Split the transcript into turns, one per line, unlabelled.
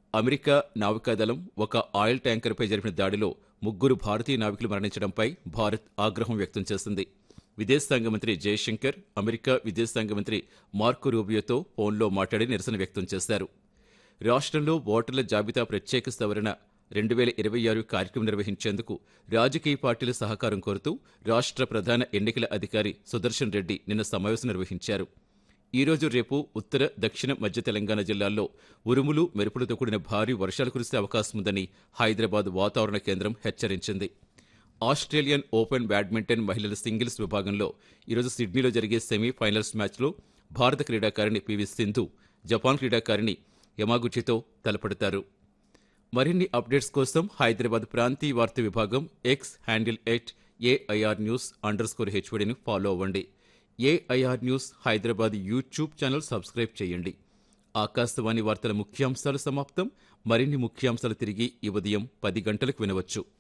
America నావికాదళం ఒక oil ట్యాంకర్పై జరిపిన దాడిలో ముగ్గురు భారతీయ నావికులు మరణించడంపై భారత్ ఆగ్రహం వ్యక్తం చేసింది విదేశాంగ మంత్రి జయశంకర్ అమెరికా విదేశాంగ మంత్రి మార్కో రూబియోతో ఫోన్లో మాట్లాడి నిరసన వ్యక్తం చేశారు రాష్ట్రంలో ఓటర్ల జాబితా ప్రత్యేక సవరణ రెండు వేల ఇరవై ఆరు కార్యక్రమం నిర్వహించేందుకు రాజకీయ పార్టీల సహకారం కోరుతూ రాష్ట్ర ప్రధాన ఎన్నికల అధికారి సుదర్శన్ రెడ్డి నిన్న సమావేశం నిర్వహించారు ఈ రోజు రేపు ఉత్తర దక్షిణ మధ్య తెలంగాణ జిల్లాల్లో ఉరుములు మెరుపులతో కూడిన భారీ వర్షాలు కురిసే అవకాశం ఉందని హైదరాబాద్ వాతావరణ కేంద్రం హెచ్చరించింది ఆస్ట్రేలియన్ ఓపెన్ బ్యాడ్మింటన్ మహిళల సింగిల్స్ విభాగంలో ఈరోజు సిడ్నీలో జరిగే సెమీఫైనల్స్ మ్యాచ్లో భారత క్రీడాకారిణి పివి సింధు జపాన్ క్రీడాకారిణి యమాగుచితో తలపడతారు మరిన్ని అప్డేట్స్ కోసం హైదరాబాద్ ప్రాంతీయ వార్తా విభాగం X handle at AIR news underscore హెచ్వడిని ఫాలో అవ్వండి AIR news Hyderabad YouTube channel subscribe చేయండి ఆకాశవాణి వార్తల ముఖ్యాంశాలు సమాప్తం మరిన్ని ముఖ్యాంశాలు తిరిగి ఈ ఉదయం పది గంటలకు వినవచ్చు